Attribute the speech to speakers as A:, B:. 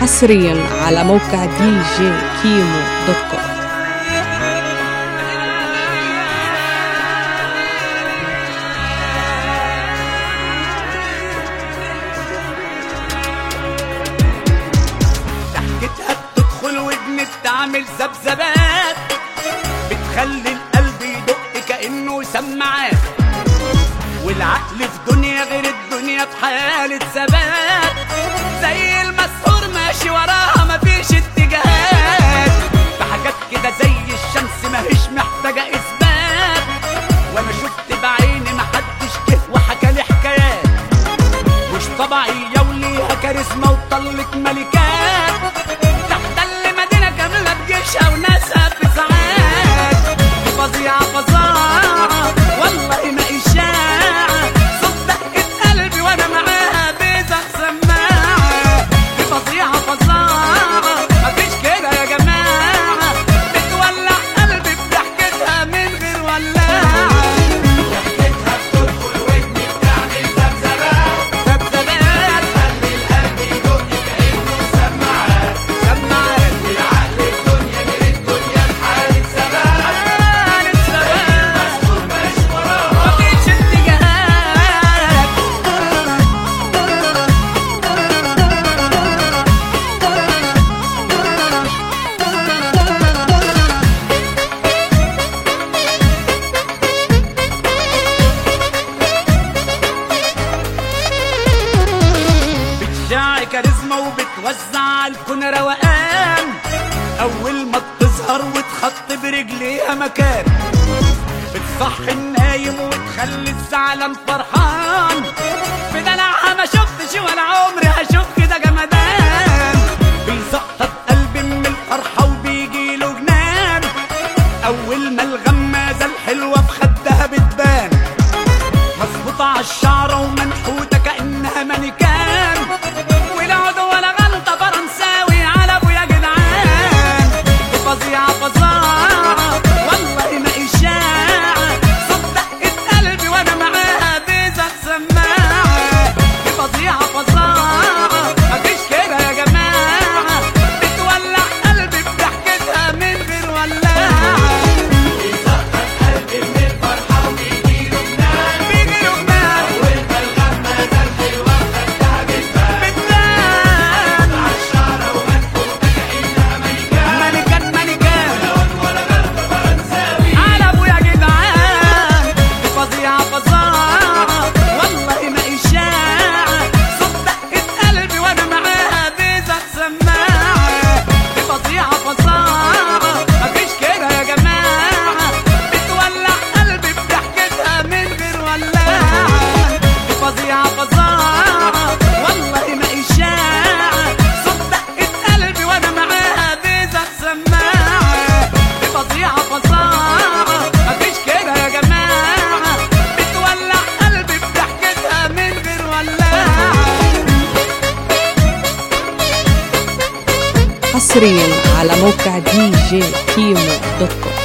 A: حصريا على موقع دي جي كيمو دوت كوم
B: ضحكتها بتدخل ودن بتعمل ذبذبات بتخلي القلب يدق كأنه سماعات والعقل في دنيا غير الدنيا في حالة ثبات زي المسحور ماشي وراها مفيش اتجاهات بحاجات كده زي الشمس ماهيش محتاجة إثبات وأنا شفت بعيني محدش جه وحكى لي حكايات مش طبيعية وليها كاريزما وطلت ملكات تحت مدينة كاملة بجيشها وناسها في ساعات فظيعة فظاعة والله ما إشاعة صوت دقة قلبي وأنا معاها بيزق سماعة دي فظيعة فظاعة مفيش كده يا جماعة بتولع قلبي بضحكتها من غير ولاعة ضحكتها بتدخل ودني بتعمل ذبذبات ذبذبات خلي القلب يدق كأنه سماعات سماعات العقل الدنيا غير الدنيا في حالة ثبات حالة ثبات مسؤول ماشي وراها مفيش اتجاهات بتشع كاريزما وبتوزع على الكون روقان اول ما بتظهر وتخط برجليها مكان بتصحي النايم وتخلي الزعلان فرحان في دلعها ما شفتش ولا عمري هشوف كده جمدان بيسقط قلبي من الفرحة وبيجيله جنان اول ما الغمازة الحلوة في خدها بتبان مظبوطة عالشعرة ومنحوتة كأنها مانيكان والعود ولا غلطة فرنساوي على ابو يا جدعان دي فظيعة فظاعة والله ما إشاعة صوت دقة قلبي وأنا معاها بيزق سماعة دي فظيعة فظاعة مفيش كده يا جماعة بتولع قلبي بضحكتها من غير ولاعة بيسقط قلبي من الفرحة وبيجيله جنان بيجيله جنان أول ما الغمازة الحلوة خدتها بتبان بتبان عالشعرة ومنحوتة كأنها مانيكان مانيكان مانيكان ولا غلطة فرنساوي على أبويا جدعان دي فظيعة فظاعة والله ما إشاعة صوت دقة قلبي وأنا معاها بيزق سماعة دي فظيعة فظاعة مفيش كده يا جماعة بتولع قلبي بضحكتها من غير ولاعة دي فظيعة فظاعة والله ما إشاعة صوت دقة قلبي وأنا معاها بيزق سماعة دي فظيعة فظاعة مفيش كده يا جماعة بتولع قلبي بضحكتها من غير ولاعة
A: حصريا على موقع دي جي كيمو دوت كوم